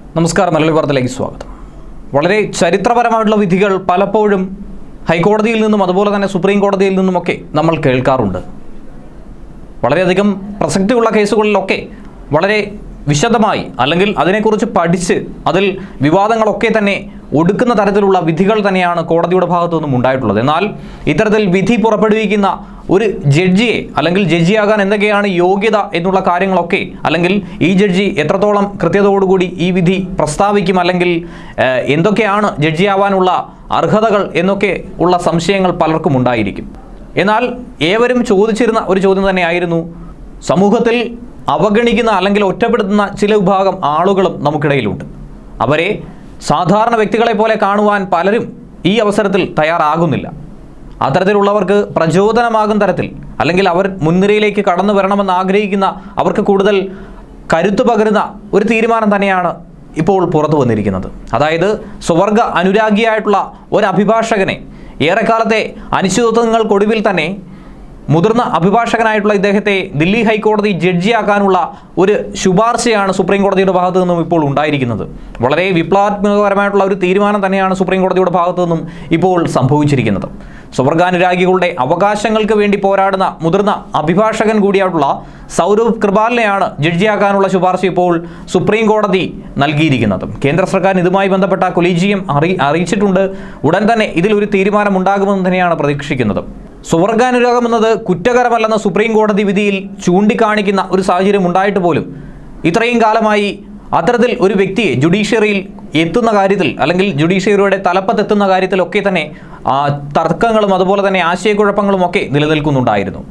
നമസ്കാരം മലയാളി വാർത്തയിലേക്ക് സ്വാഗതം വളരെ ചരിത്രപരമായിട്ടുള്ള വിധികൾ പലപ്പോഴും ഹൈക്കോടതിയിൽ നിന്നും അതുപോലെ തന്നെ സുപ്രീം കോടതിയിൽ നിന്നുമൊക്കെ നമ്മൾ കേൾക്കാറുണ്ട് വളരെയധികം പ്രസക്തിയുള്ള കേസുകളിലൊക്കെ വളരെ വിശദമായി അല്ലെങ്കിൽ അതിനെക്കുറിച്ച് പഠിച്ച് അതിൽ വിവാദങ്ങളൊക്കെ തന്നെ ഒടുക്കുന്ന തരത്തിലുള്ള വിധികൾ തന്നെയാണ് കോടതിയുടെ ഭാഗത്തു നിന്നും ഉണ്ടായിട്ടുള്ളത് എന്നാൽ ഇത്തരത്തിൽ വിധി പുറപ്പെടുവിക്കുന്ന ഒരു ജഡ്ജിയെ അല്ലെങ്കിൽ ജഡ്ജിയാകാൻ എന്തൊക്കെയാണ് യോഗ്യത എന്നുള്ള കാര്യങ്ങളൊക്കെ അല്ലെങ്കിൽ ഈ ജഡ്ജി എത്രത്തോളം കൃത്യതയോടുകൂടി ഈ വിധി പ്രസ്താവിക്കും അല്ലെങ്കിൽ ഏഹ്, എന്തൊക്കെയാണ് ജഡ്ജിയാവാനുള്ള അർഹതകൾ എന്നൊക്കെ ഉള്ള സംശയങ്ങൾ പലർക്കും ഉണ്ടായിരിക്കും എന്നാൽ ഏവരും ചോദിച്ചിരുന്ന ഒരു ചോദ്യം തന്നെയായിരുന്നു സമൂഹത്തിൽ അവഗണിക്കുന്ന അല്ലെങ്കിൽ ഒറ്റപ്പെടുത്തുന്ന ചില വിഭാഗം ആളുകളും നമുക്കിടയിലുണ്ട് അവരെ സാധാരണ വ്യക്തികളെ പോലെ കാണുവാൻ പലരും ഈ അവസരത്തിൽ തയ്യാറാകുന്നില്ല അത്തരത്തിലുള്ളവർക്ക് പ്രചോദനമാകും തരത്തിൽ അല്ലെങ്കിൽ അവർ മുൻനിരയിലേക്ക് കടന്നു വരണമെന്ന് ആഗ്രഹിക്കുന്ന അവർക്ക് കൂടുതൽ കരുത്തു പകരുന്ന ഒരു തീരുമാനം തന്നെയാണ് ഇപ്പോൾ പുറത്തു വന്നിരിക്കുന്നത് അതായത് സ്വർഗ അനുരാഗിയായിട്ടുള്ള ഒരു അഭിഭാഷകനെ ഏറെക്കാലത്തെ അനിശ്ചിതത്വങ്ങൾക്കൊടുവിൽ തന്നെ മുതിർന്ന അഭിഭാഷകനായിട്ടുള്ള ഇദ്ദേഹത്തെ ദില്ലി ഹൈക്കോടതി ജഡ്ജിയാക്കാനുള്ള ഒരു ശുപാർശയാണ് സുപ്രീം കോടതിയുടെ ഭാഗത്തു നിന്നും ഇപ്പോൾ ഉണ്ടായിരിക്കുന്നത് വളരെ വിപ്ലവാത്മകപരമായിട്ടുള്ള ഒരു തീരുമാനം തന്നെയാണ് സുപ്രീം കോടതിയുടെ ഭാഗത്തു നിന്നും ഇപ്പോൾ സംഭവിച്ചിരിക്കുന്നത് സ്വർഗാനുരാഗികളുടെ അവകാശങ്ങൾക്ക് വേണ്ടി പോരാടുന്ന മുതിർന്ന അഭിഭാഷകൻ കൂടിയായിട്ടുള്ള സൗരവ് കൃപാലിനെയാണ് ജഡ്ജിയാക്കാനുള്ള ശുപാർശ ഇപ്പോൾ സുപ്രീം കോടതി നൽകിയിരിക്കുന്നത് കേന്ദ്ര സർക്കാർ ഇതുമായി ബന്ധപ്പെട്ട കൊലീജിയം അറി അറിയിച്ചിട്ടുണ്ട് ഉടൻ തന്നെ ഇതിലൊരു തീരുമാനം ഉണ്ടാകുമെന്ന് തന്നെയാണ് പ്രതീക്ഷിക്കുന്നത് സ്വർഗാനുരാഗം എന്നത് കുറ്റകരമല്ലെന്ന സുപ്രീം കോടതി വിധിയിൽ ചൂണ്ടിക്കാണിക്കുന്ന ഒരു സാഹചര്യം ഉണ്ടായിട്ട് പോലും ഇത്രയും കാലമായി അത്തരത്തിൽ ഒരു വ്യക്തിയെ ജുഡീഷ്യറിയിൽ എത്തുന്ന കാര്യത്തിൽ അല്ലെങ്കിൽ ജുഡീഷ്യറിയുടെ തലപ്പത്തെത്തുന്ന കാര്യത്തിലൊക്കെ തന്നെ ആ, തർക്കങ്ങളും അതുപോലെ തന്നെ ആശയക്കുഴപ്പങ്ങളും ഒക്കെ നിലനിൽക്കുന്നുണ്ടായിരുന്നു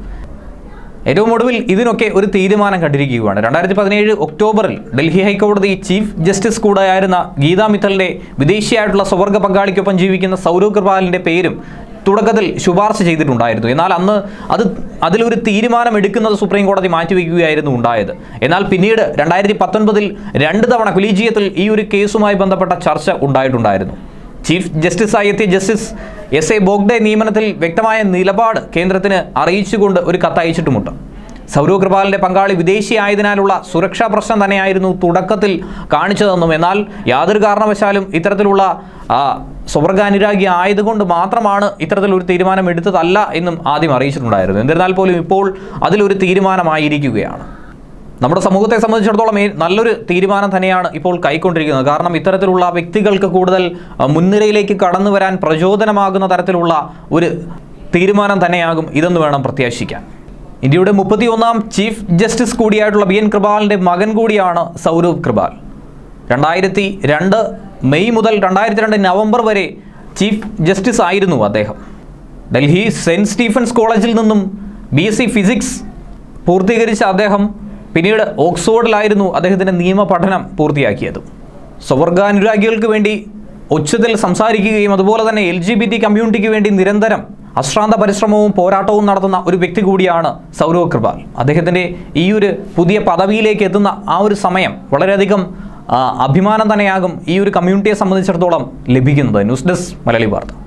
ഏറ്റവും ഒടുവിൽ ഇതിനൊക്കെ ഒരു തീരുമാനം കണ്ടിരിക്കുകയാണ് രണ്ടായിരത്തി പതിനേഴ് ഒക്ടോബറിൽ ഡൽഹി ഹൈക്കോടതി ചീഫ് ജസ്റ്റിസ് കൂടെയായിരുന്ന ഗീതാ മിത്തലിന്റെ വിദേശിയായിട്ടുള്ള സ്വർഗ പങ്കാളിക്കൊപ്പം ജീവിക്കുന്ന സൗരവ് കൃപാലിന്റെ പേരും തുടക്കത്തിൽ ശുപാർശ ചെയ്തിട്ടുണ്ടായിരുന്നു എന്നാൽ അന്ന് അത് അതിലൊരു തീരുമാനം എടുക്കുന്നത് സുപ്രീം കോടതി മാറ്റിവെക്കുകയായിരുന്നു ഉണ്ടായത് എന്നാൽ പിന്നീട് രണ്ടായിരത്തി പത്തൊൻപതിൽ രണ്ട് തവണ കൊലീജിയത്തിൽ ഈ ഒരു കേസുമായി ബന്ധപ്പെട്ട ചർച്ച ഉണ്ടായിട്ടുണ്ടായിരുന്നു ചീഫ് ജസ്റ്റിസായി എത്തിയ ജസ്റ്റിസ് എസ് എ ബോഗ്ഡെ നിയമനത്തിൽ വ്യക്തമായ നിലപാട് കേന്ദ്രത്തിന് അറിയിച്ചുകൊണ്ട് ഒരു കത്തയച്ചിട്ടുമുണ്ട് സൗരവ് കൃപാലിന്റെ പങ്കാളി വിദേശിയായതിനാലുള്ള സുരക്ഷാ പ്രശ്നം തന്നെയായിരുന്നു തുടക്കത്തിൽ കാണിച്ചതെന്നും എന്നാൽ യാതൊരു കാരണവശാലും ഇത്തരത്തിലുള്ള ആ, സ്വർഗാനുരാഗി ആയതുകൊണ്ട് മാത്രമാണ് ഇത്തരത്തിലൊരു തീരുമാനം എടുത്തതല്ല എന്നും ആദ്യം അറിയിച്ചിട്ടുണ്ടായിരുന്നു എന്നിരുന്നാൽ പോലും ഇപ്പോൾ അതിലൊരു തീരുമാനമായിരിക്കുകയാണ് നമ്മുടെ സമൂഹത്തെ സംബന്ധിച്ചിടത്തോളം ഏ- നല്ലൊരു തീരുമാനം തന്നെയാണ് ഇപ്പോൾ കൈക്കൊണ്ടിരിക്കുന്നത് കാരണം ഇത്തരത്തിലുള്ള വ്യക്തികൾക്ക് കൂടുതൽ അഹ്, മുൻനിരയിലേക്ക് കടന്നു വരാൻ പ്രചോദനമാകുന്ന തരത്തിലുള്ള ഒരു തീരുമാനം തന്നെയാകും ഇതെന്ന് വേണം പ്രത്യാശിക്കാൻ ഇന്ത്യയുടെ മുപ്പത്തിയൊന്നാം ചീഫ് ജസ്റ്റിസ് കൂടിയായിട്ടുള്ള ബി എൻ കൃപാലിൻ്റെ മകൻ കൂടിയാണ് സൗരവ് കൃപാൽ രണ്ടായിരത്തി രണ്ട് മെയ് മുതൽ രണ്ടായിരത്തി രണ്ട് നവംബർ വരെ ചീഫ് ജസ്റ്റിസ് ആയിരുന്നു അദ്ദേഹം ഡൽഹി സെൻറ്റ് സ്റ്റീഫൻസ് കോളേജിൽ നിന്നും ബി എസ് സി ഫിസിക്സ് പൂർത്തീകരിച്ച അദ്ദേഹം പിന്നീട് ഓക്സ്ഫോർഡിലായിരുന്നു അദ്ദേഹത്തിൻ്റെ നിയമ പഠനം പൂർത്തിയാക്കിയത് സ്വർഗാനുരാഗികൾക്ക് വേണ്ടി ഉച്ചത്തിൽ സംസാരിക്കുകയും അതുപോലെ തന്നെ എൽ ജി ബി ടി കമ്മ്യൂണിറ്റിക്ക് വേണ്ടി നിരന്തരം അശ്രാന്ത പരിശ്രമവും പോരാട്ടവും നടത്തുന്ന ഒരു വ്യക്തി കൂടിയാണ് സൗരവ് കൃപാൽ അദ്ദേഹത്തിൻ്റെ ഈ ഒരു പുതിയ പദവിയിലേക്ക് എത്തുന്ന ആ ഒരു സമയം വളരെയധികം ആ, അഭിമാനം തന്നെയാകും ഈ ഒരു കമ്മ്യൂണിറ്റിയെ സംബന്ധിച്ചിടത്തോളം ലഭിക്കുന്നത് ന്യൂസ് ഡെസ്ക് മലയാളി വാർത്ത